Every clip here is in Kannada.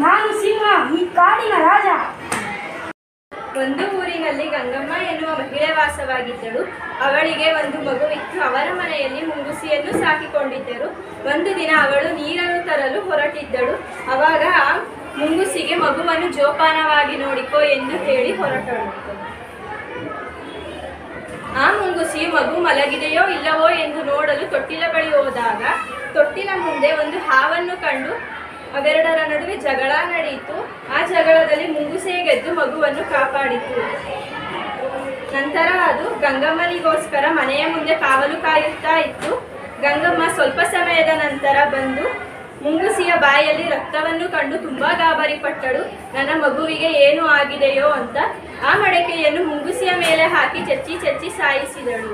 ನಾನು ಸಿಂಹ ಈ ಕಾಡಿನ ರಾಜ ಒಂದು ಊರಿನಲ್ಲಿ ಗಂಗಮ್ಮ ಎನ್ನುವ ಮಹಿಳೆ ವಾಸವಾಗಿದ್ದಳು ಅವಳಿಗೆ ಒಂದು ಮಗುವಿತ್ತು ಅವರ ಮನೆಯಲ್ಲಿ ಮುಂಗುಸಿಯನ್ನು ಸಾಕಿಕೊಂಡಿದ್ದರು ಒಂದು ದಿನ ಅವಳು ನೀರನ್ನು ತರಲು ಹೊರಟಿದ್ದಳು ಅವಾಗ ಆ ಮುಂಗುಸಿಗೆ ಮಗುವನ್ನು ಜೋಪಾನವಾಗಿ ನೋಡಿಕೋ ಎಂದು ಹೇಳಿ ಹೊರಟಳು ಆ ಮುಂಗುಸಿಯು ಮಗು ಮಲಗಿದೆಯೋ ಇಲ್ಲವೋ ಎಂದು ನೋಡಲು ತೊಟ್ಟಿಲ ಬಳಿ ಹೋದಾಗ ತೊಟ್ಟಿಲ ಮುಂದೆ ಒಂದು ಹಾವನ್ನು ಕಂಡು ಅವೆರಡರ ನಡುವೆ ಜಗಳ ನಡೆಯಿತು ಆ ಜಗಳದಲ್ಲಿ ಮುಂಗುಸೆ ಗೆದ್ದು ಮಗುವನ್ನು ಕಾಪಾಡಿತು ನಂತರ ಅದು ಗಂಗಮ್ಮನಿಗೋಸ್ಕರ ಮನೆಯ ಮುಂದೆ ಕಾವಲು ಕಾಯುತ್ತಾ ಇತ್ತು ಗಂಗಮ್ಮ ಸ್ವಲ್ಪ ಸಮಯದ ನಂತರ ಬಂದು ಮುಂಗುಸಿಯ ಬಾಯಲ್ಲಿ ರಕ್ತವನ್ನು ಕಂಡು ತುಂಬಾ ಗಾಬರಿ ಪಟ್ಟಳು ನನ್ನ ಮಗುವಿಗೆ ಏನು ಆಗಿದೆಯೋ ಅಂತ ಆ ಮಡಕೆಯನ್ನು ಮುಂಗುಸಿಯ ಮೇಲೆ ಹಾಕಿ ಚಚ್ಚಿ ಚಚ್ಚಿ ಸಾಯಿಸಿದಳು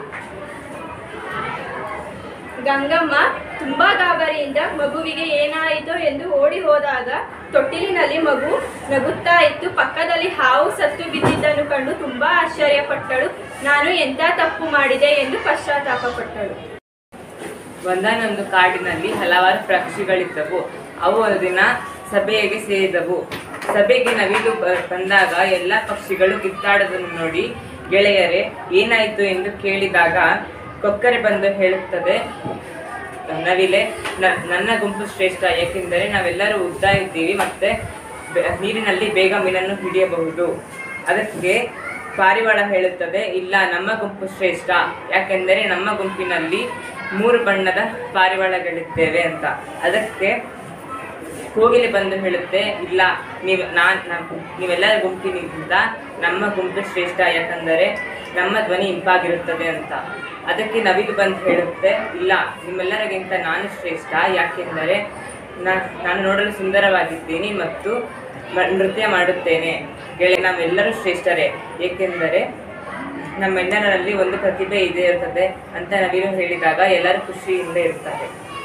ಗಂಗಮ್ಮ ತುಂಬಾ ಗಾಬರಿಯಿಂದ ಮಗುವಿಗೆ ಏನಾಯಿತೋ ಎಂದು ಓಡಿ ಹೋದಾಗ ತೊಟ್ಟಿಲಿನಲ್ಲಿ ಮಗು ನಗುತ್ತಾ ಇತ್ತು ಪಕ್ಕದಲ್ಲಿ ಹಾವು ಸತ್ತು ಬಿದ್ದಿದ್ದನ್ನು ಕಂಡು ತುಂಬಾ ಆಶ್ಚರ್ಯಪಟ್ಟಳು ನಾನು ಎಂಥ ತಪ್ಪು ಮಾಡಿದೆ ಎಂದು ಪಶ್ಚಾತ್ತಾಪ ಪಟ್ಟಳು ಒಂದಾನೊಂದು ಕಾಡಿನಲ್ಲಿ ಹಲವಾರು ಪಕ್ಷಿಗಳಿದ್ದವು ಅವು ಒಂದು ದಿನ ಸಭೆಗೆ ಸೇರಿದವು ಸಭೆಗೆ ನವಿಲು ಬ- ಬಂದಾಗ ಎಲ್ಲ ಪಕ್ಷಿಗಳು ಕಿತ್ತಾಡೋದನ್ನು ನೋಡಿ ಗೆಳೆಯರೇ ಏನಾಯಿತು ಎಂದು ಕೇಳಿದಾಗ ಕೊಕ್ಕರೆ ಬಂದು ಹೇಳುತ್ತದೆ ನವಿಲೆ ನ- ನನ್ನ ಗುಂಪು ಶ್ರೇಷ್ಠ ಏಕೆಂದರೆ ನಾವೆಲ್ಲರೂ ಉದ್ದ ಇದ್ದೀವಿ ಮತ್ತೆ ಬೆ- ನೀರಿನಲ್ಲಿ ಬೇಗ ಮೀನನ್ನು ಹಿಡಿಯಬಹುದು ಅದಕ್ಕೆ ಪಾರಿವಾಳ ಹೇಳುತ್ತದೆ ಇಲ್ಲ ನಮ್ಮ ಗುಂಪು ಶ್ರೇಷ್ಠ ಯಾಕೆಂದರೆ ನಮ್ಮ ಗುಂಪಿನಲ್ಲಿ ಮೂರು ಬಣ್ಣದ ಪಾರಿವಾಳಗಳಿದ್ದೇವೆ ಅಂತ ಅದಕ್ಕೆ ಕೋಗಿಲೆ ಬಂದು ಹೇಳುತ್ತೆ ಇಲ್ಲ ನೀವು ನಾನ್ ನಾನ್- ನೀವೆಲ್ಲರ ಗುಂಪಿನಿಂದ ನಮ್ಮ ಗುಂಪು ಶ್ರೇಷ್ಠ ಯಾಕಂದರೆ ನಮ್ಮ ಧ್ವನಿ ಇಂಪಾಗಿರುತ್ತದೆ ಅಂತ ಅದಕ್ಕೆ ನವಿಲು ಬಂದು ಹೇಳುತ್ತೆ ಇಲ್ಲ ನಿಮ್ಮೆಲ್ಲರಿಗಿಂತ ನಾನು ಶ್ರೇಷ್ಠ ಯಾಕೆಂದರೆ ನಾ- ನಾನು ನೋಡಲು ಸುಂದರವಾಗಿದ್ದೀನಿ ಮತ್ತು ಮ- ನೃತ್ಯ ಮಾಡುತ್ತೇನೆ ಗೆಳೆ ನಾವೆಲ್ಲರೂ ಶ್ರೇಷ್ಠರೇ ಏಕೆಂದರೆ ನಮ್ಮೆಲ್ಲರಲ್ಲಿ ಒಂದು ಪ್ರತಿಭೆ ಇದೆ ಇರ್ತದೆ ಅಂತ ನವಿಲು ಹೇಳಿದಾಗ ಎಲ್ಲರೂ ಖುಷಿಯಿಂದ ಇರ್ತಾರೆ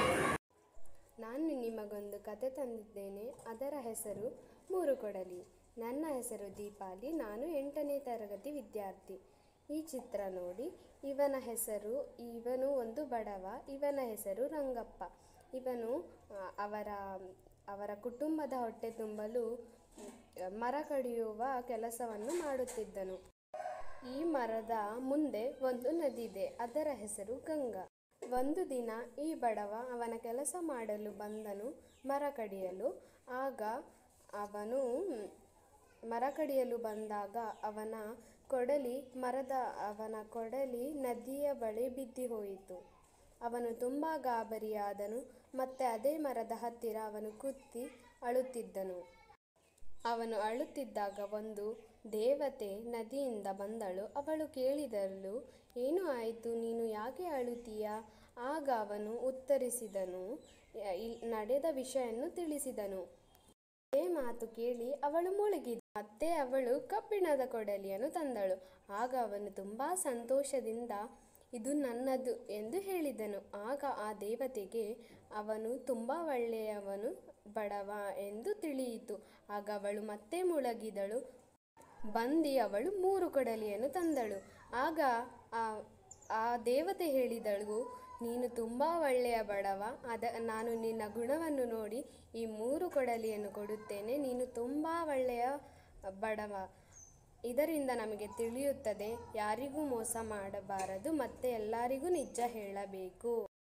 ನಾನು ನಿಮಗೊಂದು ಕತೆ ತಂದಿದ್ದೇನೆ ಅದರ ಹೆಸರು ಮೂರು ಕೊಡಲಿ ನನ್ನ ಹೆಸರು ದೀಪಾಲಿ ನಾನು ಎಂಟನೇ ತರಗತಿ ವಿದ್ಯಾರ್ಥಿ ಈ ಚಿತ್ರ ನೋಡಿ ಇವನ ಹೆಸರು ಇವನು ಒಂದು ಬಡವ ಇವನ ಹೆಸರು ರಂಗಪ್ಪ ಇವನು ಆ, ಅವರ ಅವರ ಕುಟುಂಬದ ಹೊಟ್ಟೆ ತುಂಬಲು ಮ್, ಮರ ಕಡಿಯುವ ಕೆಲಸವನ್ನು ಮಾಡುತ್ತಿದ್ದನು ಈ ಮರದ ಮುಂದೆ ಒಂದು ನದಿ ಇದೆ ಅದರ ಹೆಸರು ಗಂಗಾ ಒಂದು ದಿನ ಈ ಬಡವ ಅವನ ಕೆಲಸ ಮಾಡಲು ಬಂದನು ಮರ ಕಡಿಯಲು ಆಗ ಅವನು ಮ್, ಮರ ಕಡಿಯಲು ಬಂದಾಗ ಅವನ ಕೊಡಲಿ ಮರದ ಅವನ ಕೊಡಲಿ ನದಿಯ ಬಳಿ ಬಿದ್ದಿ ಹೋಯಿತು ಅವನು ತುಂಬ ಗಾಬರಿಯಾದನು ಮತ್ತೆ ಅದೇ ಮರದ ಹತ್ತಿರ ಅವನು ಕುತ್ತಿ ಅಳುತ್ತಿದ್ದನು ಅವನು ಅಳುತ್ತಿದ್ದಾಗ ಒಂದು ದೇವತೆ ನದಿಯಿಂದ ಬಂದಳು ಅವಳು ಕೇಳಿದಳು ಏನು ಆಯಿತು ನೀನು ಯಾಕೆ ಅಳುತ್ತೀಯ ಆಗ ಅವನು ಉತ್ತರಿಸಿದನು "ಯ- ಇಲ್- ನಡೆದ ವಿಷಯನ್ನು ತಿಳಿಸಿದನು ಅದೇ ಮಾತು ಕೇಳಿ ಅವಳು ಮುಳುಗಿದ ಮತ್ತೆ ಅವಳು ಕಬ್ಬಿಣದ ಕೊಡಲಿಯನ್ನು ತಂದಳು ಆಗ ಅವನು ತುಂಬಾ ಸಂತೋಷದಿಂದ ಇದು ನನ್ನದು ಎಂದು ಹೇಳಿದನು ಆಗ ಆ ದೇವತೆಗೆ ಅವನು ತುಂಬ ಒಳ್ಳೆಯವನು ಬಡವ ಎಂದು ತಿಳಿಯಿತು ಆಗ ಅವಳು ಮತ್ತೆ ಮುಳುಗಿದಳು ಬಂದಿ ಅವಳು ಮೂರು ಕೊಡಲಿಯನ್ನು ತಂದಳು ಆಗ ಆ ಆ ದೇವತೆ ಹೇಳಿದಳು ನೀನು ತುಂಬ ಒಳ್ಳೆಯ ಬಡವ ಅದ ನಾನು ನಿನ್ನ ಗುಣವನ್ನು ನೋಡಿ ಈ ಮೂರು ಕೊಡಲಿಯನ್ನು ಕೊಡುತ್ತೇನೆ ನೀನು ತುಂಬ ಒಳ್ಳೆಯ ಬಡವ ಇದರಿಂದ ನಮಗೆ ತಿಳಿಯುತ್ತದೆ ಯಾರಿಗೂ ಮೋಸ ಮಾಡಬಾರದು ಮತ್ತೆ ಎಲ್ಲರಿಗೂ ನಿಜ ಹೇಳಬೇಕು